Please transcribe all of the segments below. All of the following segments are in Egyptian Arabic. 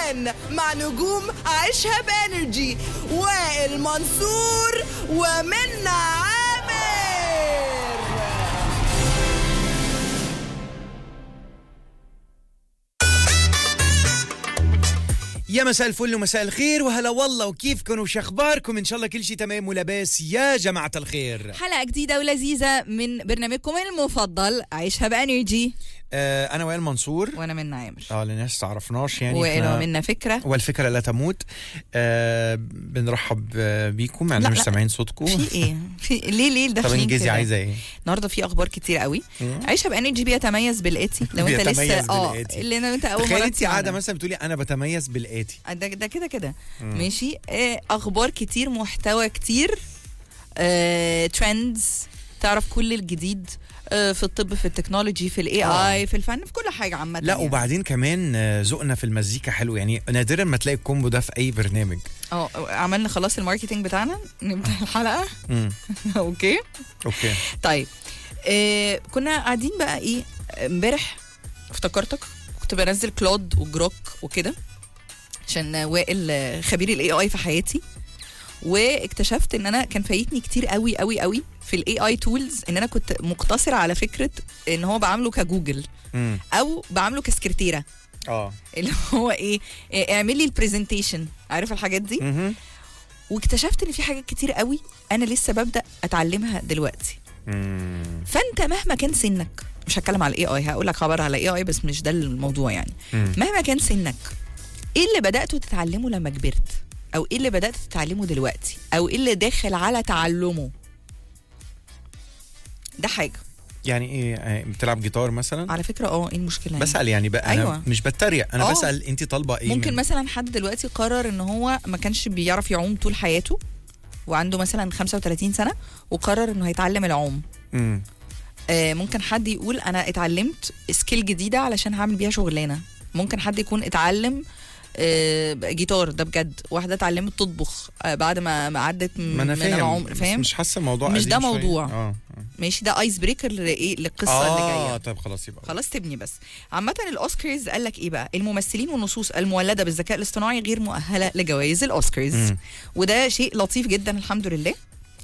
كمان مع نجوم عيشها بانرجي وائل منصور ومنى عامر يا مساء الفل ومساء الخير وهلا والله وكيفكم وش اخباركم ان شاء الله كل شيء تمام ولاباس يا جماعه الخير حلقة جديدة ولذيذة من برنامجكم المفضل عيشها بانرجي آه انا وائل منصور وانا من عامر اه لناس تعرفناش يعني وائل إحنا- منا فكرة والفكره لا تموت آه بنرحب آه، بيكم مع إننا لا، مش لا. سامعين صوتكم في ايه؟ في ليه ليه طب داخلين انجزي كده؟ عايزه ايه النهارده في اخبار كتير قوي مم. عيشها بانرجي بيتميز بالاتي لو انت بيتميز لسه اه بالآتي. اللي انت اول تخيل مرة انت قاعده تسمعنا. مثلا بتقولي انا بتميز بالاتي ده ده كده كده ماشي آه اخبار كتير محتوى كتير آه ترندز تعرف كل الجديد آه في الطب في التكنولوجي في الاي اي في الفن في كل حاجه عامه لا يعني. وبعدين كمان آه، ذوقنا في المزيكا حلو يعني نادرا ما تلاقي الكومبو ده في اي برنامج اه عملنا خلاص الماركتينج بتاعنا نبدا الحلقه مم. اوكي اوكي طيب آه كنا قاعدين بقى ايه امبارح افتكرتك كنت بنزل كلود وجروك وكده عشان وائل آه، خبير الاي اي في حياتي واكتشفت ان انا كان فايتني كتير قوي قوي قوي في الاي اي تولز ان انا كنت مقتصره على فكره ان هو بعامله كجوجل مم. او بعامله كسكرتيره اه اللي هو ايه إيه، اعمل لي البرزنتيشن عارف الحاجات دي مهم. واكتشفت ان في حاجات كتير قوي انا لسه ببدا اتعلمها دلوقتي مم. فانت مهما كان سنك مش هتكلم على الاي اي هقول لك خبر على الاي اي بس مش ده الموضوع يعني مم. مهما كان سنك ايه اللي بداتوا تتعلمه لما كبرت او ايه اللي بدات تتعلمه دلوقتي او ايه اللي داخل على تعلمه ده حاجه يعني ايه آه، بتلعب جيتار مثلا على فكره اه ايه المشكله يعني؟ بسأل يعني بقى أنا أيوة. مش بتريق أنا آه. بسأل أنت طالبة إيه ممكن من- مثلا حد دلوقتي قرر ان هو ما كانش بيعرف يعوم طول حياته وعنده مثلا 35 سنه وقرر انه هيتعلم العوم مم. آه، ممكن حد يقول انا اتعلمت سكيل جديده علشان هعمل بيها شغلانه ممكن حد يكون اتعلم آه، جيتار ده بجد واحده اتعلمت تطبخ آه، بعد ما ما عدت م- ما أنا من فاهم العمر بس فاهم مش حاسة الموضوع مش قديم ده شوية. موضوع. اه ماشي ده ايس بريكر لايه للقصه اللي اه جايه طيب خلاص يبقى خلاص تبني بس عامة الأوسكارز قال لك إيه بقى؟ الممثلين والنصوص المولدة بالذكاء الاصطناعي غير مؤهلة لجوائز الأوسكارز مم. وده شيء لطيف جدا الحمد لله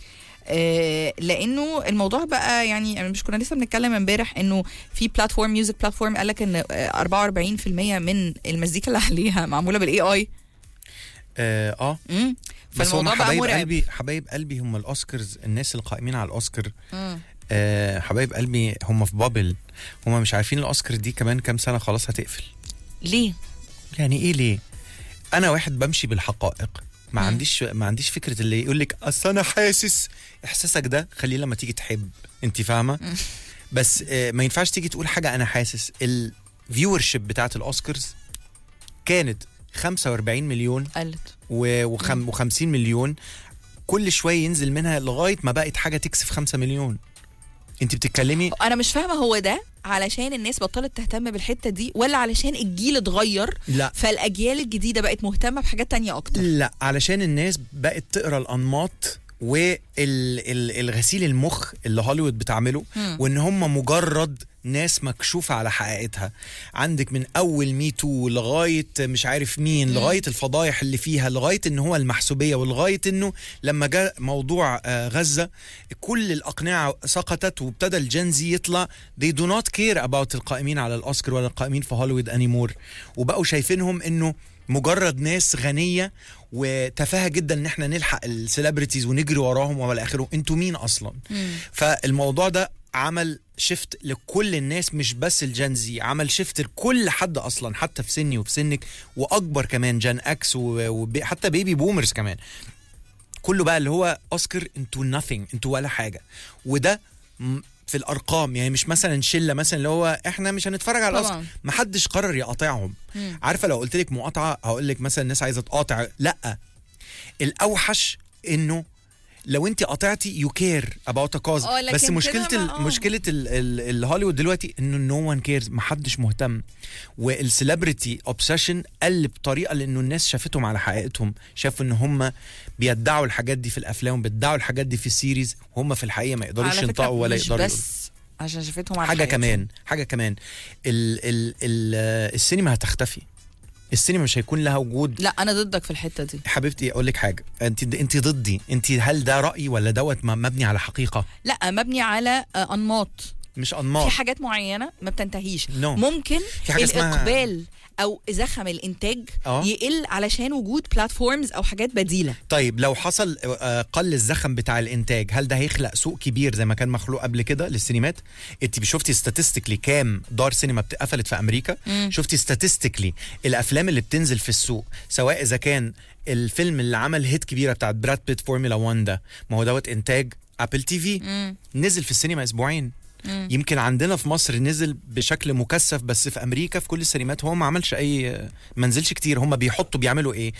آه لانه الموضوع بقى يعني يعني مش كنا لسه بنتكلم امبارح انه في بلاتفورم ميوزك بلاتفورم قال لك ان آه، 44% من المزيكا اللي عليها معموله بالاي اي اه, آه. بس هم فالموضوع بقى حبايب مرعب قلبي حبايب قلبي هم الاوسكارز الناس القائمين على الاوسكار مم. آه حبايب قلبي هم في بابل هم مش عارفين الاوسكار دي كمان كام سنه خلاص هتقفل ليه؟ يعني ايه ليه انا واحد بمشي بالحقائق ما مم. عنديش ما عنديش فكره اللي يقول لك اصل انا حاسس احساسك ده خليه لما تيجي تحب انت فاهمه مم. بس آه ما ينفعش تيجي تقول حاجه انا حاسس الفيور شيب بتاعت الاوسكارز كانت 45 مليون قلت و- وخم و50 مليون كل شويه ينزل منها لغايه ما بقت حاجه تكسف 5 مليون انت بتتكلمي انا مش فاهمه هو ده علشان الناس بطلت تهتم بالحته دي ولا علشان الجيل اتغير لا فالاجيال الجديده بقت مهتمه بحاجات تانية اكتر لا علشان الناس بقت تقرا الانماط والغسيل المخ اللي هوليوود بتعمله مم. وان هم مجرد ناس مكشوفه على حقيقتها عندك من اول مي تو لغايه مش عارف مين لغايه الفضايح اللي فيها لغايه ان هو المحسوبيه ولغايه انه لما جاء موضوع آه، غزه كل الاقنعه سقطت وابتدى الجنزي يطلع they do not care about القائمين على الاوسكار ولا القائمين في هوليوود انيمور وبقوا شايفينهم انه مجرد ناس غنيه وتفاهه جدا ان احنا نلحق السليبرتيز ونجري وراهم ولا اخره انتوا مين اصلا فالموضوع ده عمل شيفت لكل الناس مش بس الجنزي عمل شيفت لكل حد اصلا حتى في سني وفي سنك واكبر كمان جان اكس وحتى بيبي بومرز كمان كله بقى اللي هو اوسكار انتوا nothing انتوا ولا حاجه وده م- في الارقام يعني مش مثلا شله مثلا اللي هو احنا مش هنتفرج على طبعاً. الاوسكار ما حدش قرر يقاطعهم مم. عارفه لو قلت لك مقاطعه هقول لك مثلا الناس عايزه تقاطع لا الاوحش انه لو انت قاطعتي يو كير اباوت ا كوز اه، لكن بس كده مشكله بقى، ال- اه. مشكله ال- ال- الهوليوود دلوقتي انه نو ون كيرز محدش مهتم والسليبرتي اوبسيشن قل بطريقه لانه الناس شافتهم على حقيقتهم شافوا ان هم بيدعوا الحاجات دي في الافلام بيدعوا الحاجات دي في السيريز وهم في الحقيقه ما يقدروش على فكرة ينطقوا ولا مش يقدروا يقولوا. بس عشان شافتهم على حاجه حياتهم. كمان حاجه كمان ال ال ال السينما هتختفي السينما مش هيكون لها وجود لا انا ضدك في الحته دي حبيبتي اقول لك حاجه انت انت ضدي انت هل ده راي ولا دوت م- مبني على حقيقه لا مبني على آه، انماط مش في انماط حاجات معينه ما بتنتهيش No. ممكن في حاجة اسمها- الاقبال او زخم الانتاج آه. يقل علشان وجود بلاتفورمز او حاجات بديله طيب لو حصل آه، قل الزخم بتاع الانتاج هل ده هيخلق سوق كبير زي ما كان مخلوق قبل كده للسينمات انت شفتي ستاتستيكلي كام دار سينما اتقفلت في امريكا شفتي ستاتستيكلي الافلام اللي بتنزل في السوق سواء اذا كان الفيلم اللي عمل هيت كبيره بتاعت براد بيت فورمولا 1 ده ما هو دوت انتاج ابل تي في نزل في السينما اسبوعين يمكن عندنا في مصر نزل بشكل مكثف بس في امريكا في كل السينمات هو ما عملش اي ما نزلش كتير هم بيحطوا بيعملوا ايه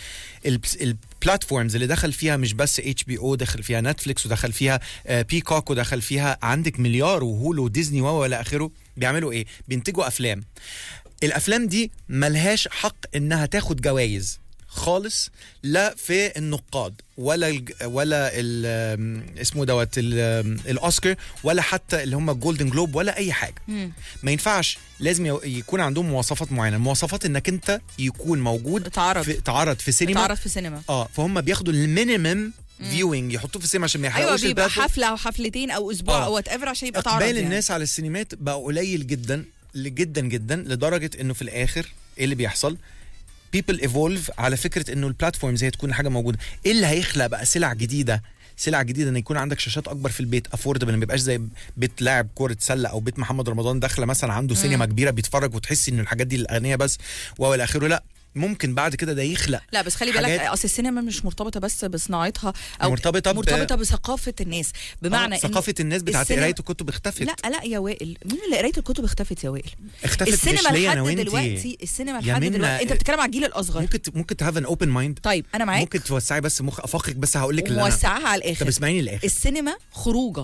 البلاتفورمز اللي دخل فيها مش بس اتش بي او دخل فيها نتفليكس ودخل فيها بيكوك ودخل فيها عندك مليار وهولو وديزني و الى اخره بيعملوا ايه بينتجوا افلام الافلام دي ملهاش حق انها تاخد جوائز خالص لا في النقاد ولا الج... ولا ال... اسمه دوت ال... الاوسكار ولا حتى اللي هم الجولدن جلوب ولا اي حاجه ما ينفعش لازم يو- يكون عندهم مواصفات معينه المواصفات انك انت يكون موجود اتعرض. في تعرض في سينما اتعرض في سينما اه فهم بياخدوا المينيمم فيوينج يحطوه في السينما عشان ما ايوه يحرقوش بيبقى البلاتفورم. حفله او حفلتين او اسبوع آه. او وات ايفر عشان يبقى اتعرض اقبال يعني. الناس على السينمات بقى قليل جدا جدا جدا لدرجه انه في الاخر ايه اللي بيحصل people evolve على فكره انه البلاتفورمز هي تكون حاجه موجوده ايه اللي هيخلق بقى سلع جديده سلع جديده ان يكون عندك شاشات اكبر في البيت افوردبل ما يبقاش زي بيت لاعب كوره سله او بيت محمد رمضان داخله مثلا عنده سينما كبيره بيتفرج وتحسي ان الحاجات دي للاغنياء بس والى اخره لا ممكن بعد كده ده يخلق لا بس خلي بالك حاجات- اصل السينما مش مرتبطه بس بصناعتها او مرتبطة ب- مرتبطه بثقافه الناس بمعنى آه، إن ثقافه الناس بتاعت السينما- قرايه الكتب اختفت لا لا يا وائل مين اللي قرايه الكتب اختفت يا وائل اختفت مش السينما ليا انا لحد وانتي دلوقتي السينما يا لحد منى، دلوقتي انت بتتكلم على الجيل الاصغر ممكن ت- ممكن تهاف ان اوبن مايند طيب انا معاك ممكن توسعي بس مخ افقك بس هقول لك اللي أنا- وموسعاها على طب الاخر اسمعيني للاخر السينما خروجه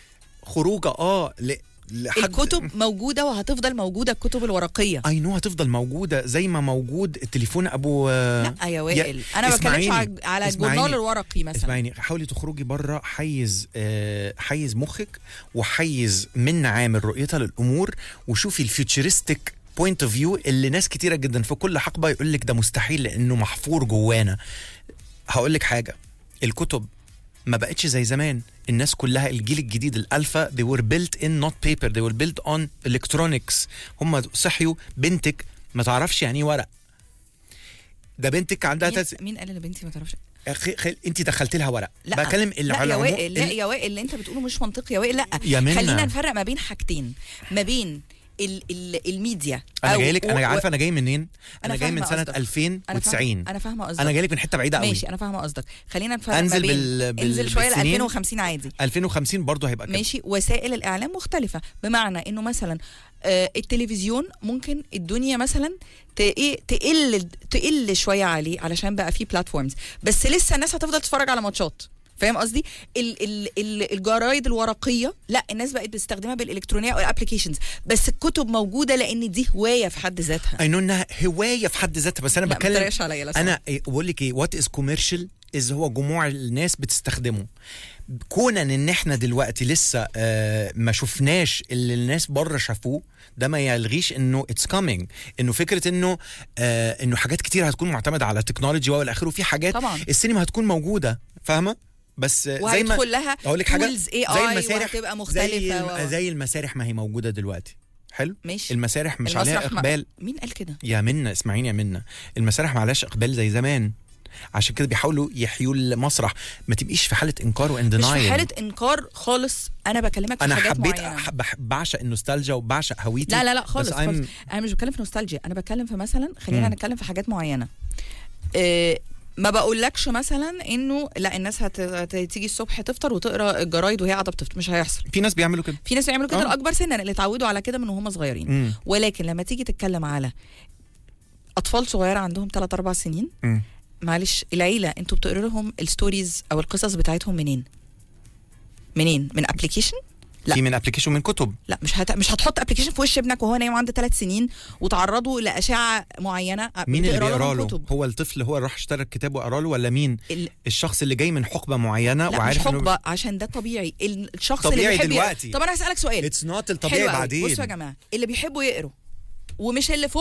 خروجه اه ل... لحد الكتب موجوده وهتفضل موجوده الكتب الورقيه اي نو هتفضل موجوده زي ما موجود التليفون ابو لا يا وائل انا ما بتكلمش اسمعيني، على- على اسمعيني. الجورنال الورقي مثلا اسمعيني حاولي تخرجي بره حيز آه حيز مخك وحيز من عامل رؤيتها للامور وشوفي الفيوتشرستيك بوينت اوف فيو اللي ناس كتيره جدا في كل حقبه يقول لك ده مستحيل لانه محفور جوانا هقول لك حاجه الكتب ما بقتش زي زمان الناس كلها الجيل الجديد الالفا they were built in not paper they were built on electronics هم صحيوا بنتك ما تعرفش يعني ايه ورق ده بنتك عندها مين, تس... مين قال ان بنتي ما تعرفش أخي خل... انت دخلت لها ورق لا بكلم لا اللي يا على العموم- وائل لا ال- يا وائل اللي انت بتقوله مش منطقي يا وائل لا يا منى. خلينا نفرق ما بين حاجتين ما بين ال ال الميديا انا أو- جاي لك و- انا و- عارفه انا جاي منين انا, جاي من فاهمة سنه قصدك. 2090 انا فاهمه قصدك انا جاي لك من حته بعيده قوي ماشي انا فاهمه قصدك خلينا نفرق أنزل ما بين بال- بال- انزل شويه ل بالسنين. 2050 عادي 2050 برضه هيبقى كده ماشي وسائل الاعلام مختلفه بمعنى انه مثلا آه، التلفزيون ممكن الدنيا مثلا ت- إيه، تقل تقل شويه عليه علشان بقى فيه بلاتفورمز بس لسه الناس هتفضل تتفرج على ماتشات فاهم قصدي ال ال ال الجرايد الورقيه لا الناس بقت بتستخدمها بالالكترونيه او الابلكيشنز بس الكتب موجوده لان دي هوايه في حد ذاتها اي نو انها هوايه في حد ذاتها بس انا لا، ما بتكلم تتريقش عليا لو انا إيه، بقول لك ايه وات از كوميرشال از هو جموع الناس بتستخدمه كونا ان احنا دلوقتي لسه آه ما شفناش اللي الناس بره شافوه ده ما يلغيش انه اتس كامينج انه فكره انه آه انه حاجات كتير هتكون معتمده على تكنولوجي والى اخره في حاجات طبعا. السينما هتكون موجوده فاهمه بس آه، زي ما وهيدخل لها اقول لك حاجه tools AI زي المسارح وهتبقى زي, مختلفة الم- و- زي المسارح ما هي موجوده دلوقتي حلو ماشي المسارح مش عليها المسرح ما- اقبال مين قال كده يا منا اسمعيني يا منا المسارح ما عليهاش اقبال زي زمان عشان كده بيحاولوا يحيوا المسرح ما تبقيش في حاله انكار مش واندنايل في حاله انكار خالص انا بكلمك في انا حاجات حبيت معينة. أح- بح- بعشق النوستالجيا وبعشق هويتي لا لا لا خالص, بس خالص. I'm- انا مش بتكلم في نوستالجيا انا بتكلم في مثلا خلينا مم. نتكلم في حاجات معينه إيه ما بقولكش مثلا انه لا الناس هت- هتيجي الصبح تفطر وتقرا الجرايد وهي قاعده بتفطر مش هيحصل في ناس بيعملوا كده في ناس بيعملوا كده آه. الاكبر سنا اللي اتعودوا على كده من وهم صغيرين مم. ولكن لما تيجي تتكلم على اطفال صغيره عندهم 3 4 سنين مم. معلش العيله انتوا بتقروا لهم الستوريز او القصص بتاعتهم منين منين من ابلكيشن لا. في من ابلكيشن من كتب لا مش هت... مش هتحط ابلكيشن في وش ابنك وهو نايم عنده ثلاث سنين وتعرضه لاشعه معينه مين اللي بتقرا لهم بيقرا له كتب. هو الطفل هو اللي راح اشترى الكتاب وقرا له ولا مين ال... الشخص اللي جاي من حقبه معينه لا مش وعارف حقبه عشان ده طبيعي ال- الشخص طبيعي اللي بيحب دلوقتي. يقرا طب انا هسالك سؤال اتس نوت الطبيعي حلو قوي. بعدين بصوا يا جماعه اللي بيحبوا يقروا ومش اللي فوق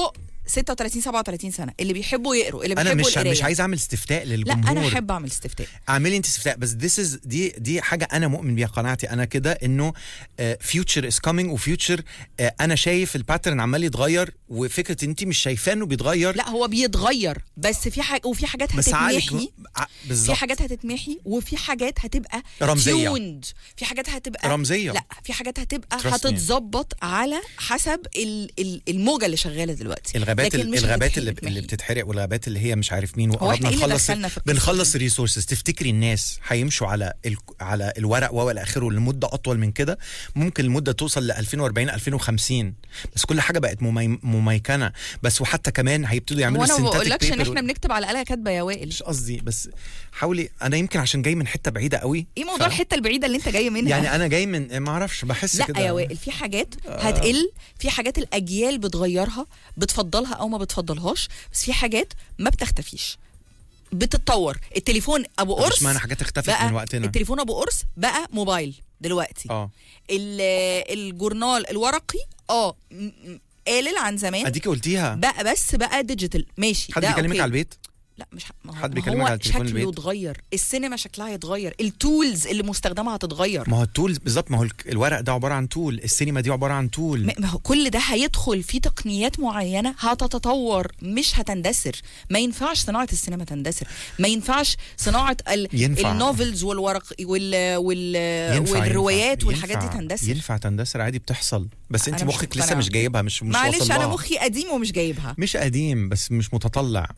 36 37 سنه اللي بيحبوا يقروا اللي انا بيحبوا مش القرايه مش عايز اعمل استفتاء لا للجمهور انا احب اعمل استفتاء اعملي انت استفتاء بس this is دي دي حاجه انا مؤمن بيها قناعتي انا كده انه فيوتشر از كامينج وفيوتشر انا شايف الباترن عمال يتغير وفكره انت مش شايفاه انه بيتغير لا هو بيتغير بس في حاجه وفي حاجات بس عقلك هتتمحي ع- في بالظبط حاجات هتتمحي وفي حاجات هتبقى رمزية. tuned. في حاجات هتبقى رمزية. لا في حاجات هتبقى Trust me. هتتظبط على حسب ال- ال- الموجه اللي شغاله دلوقتي الغابات لكن مش الغابات هتتحرق اللي, تتمحي. اللي بتتحرق والغابات اللي هي مش عارف مين هو وقربنا إحنا إيه اللي نخلص دخلنا في القصة بنخلص دي؟ الريسورسز تفتكري الناس هيمشوا على ال... على الورق والى اخره لمده اطول من كده ممكن المده توصل ل 2040 2050 بس كل حاجه بقت ممي... مميكنه بس وحتى كمان هيبتدوا يعملوا وانا ما synthetic بقولكش ان paper احنا بنكتب على آلة كاتبه يا وائل مش قصدي بس حاولي انا يمكن عشان جاي من حته بعيده قوي ايه موضوع ف- الحته البعيده اللي انت جاي منها يعني انا جاي من ما اعرفش بحس لا كده يا وائل في حاجات هتقل في حاجات الاجيال بتغيرها بتفضلها او ما بتفضلهاش بس في حاجات ما بتختفيش بتتطور التليفون ابو طب قرص اشمعنى حاجات اختفت بقى من وقتنا التليفون ابو قرص بقى موبايل دلوقتي اه ال- الجورنال الورقي اه م- م- قالل عن زمان اديكي قلتيها بقى بس بقى ديجيتال ماشي حد ده بيكلمك أوكي. على البيت لا مش ح- ما هو, حد ما بيكلمك هو على التليفون شكله البيت؟ اتغير السينما شكلها هيتغير التولز اللي مستخدمه هتتغير ما هو التول بالظبط ما هو الك- الورق ده عباره عن تول السينما دي عباره عن تول م- ما هو كل ده هيدخل في تقنيات معينه هتتطور مش هتندثر ما ينفعش صناعه السينما تندثر ما ينفعش صناعه ال... ينفع. النوفلز والورق وال... وال... ينفع والروايات ينفع والحاجات دي ينفع- تندثر ينفع تندثر عادي بتحصل بس انت أنا مش مخك لسه مقتنعة. مش جايبها مش مش معلش واصل انا لها. مخي قديم ومش جايبها مش قديم بس مش متطلع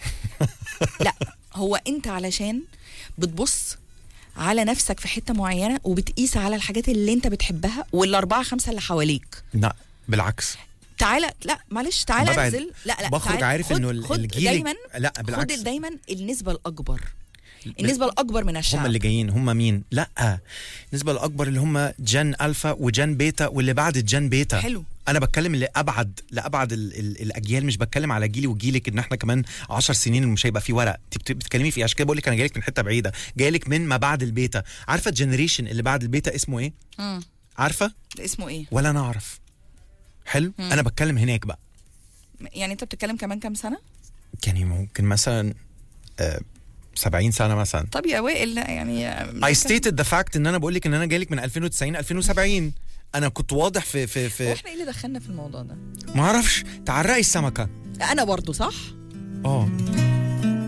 لا هو انت علشان بتبص على نفسك في حته معينه وبتقيس على الحاجات اللي انت بتحبها والاربعه خمسه اللي حواليك لا بالعكس تعالى لا معلش تعالى ببعد. انزل لا لا بخرج تعالى عارف خد- انه ال- خد الجيل دايما لا بالعكس خد دايما النسبه الاكبر النسبه الاكبر من الشعب هم اللي جايين هم مين لا النسبه الاكبر اللي هم جن الفا وجن بيتا واللي بعد الجن بيتا حلو انا بتكلم اللي ابعد لابعد ال ال الاجيال مش بتكلم على جيلي وجيلك ان احنا كمان 10 سنين مش هيبقى في ورق انت بت- بتتكلمي في إيه؟ عشان كده بقول لك انا جايلك من حته بعيده جايلك من ما بعد البيتا عارفه الجنريشن اللي بعد البيتا اسمه ايه مم. عارفه ده اسمه ايه ولا انا اعرف حلو مم. انا بتكلم هناك بقى يعني انت بتتكلم كمان كام سنه يعني ممكن مثلا آه 70 سنه مثلا طب يا وائل لا يعني I stated the fact ان انا بقول لك ان انا جايلك من 2090 2070 انا كنت واضح في في في واحنا ايه اللي دخلنا في الموضوع ده ما اعرفش تعرقي السمكه انا برضو صح اه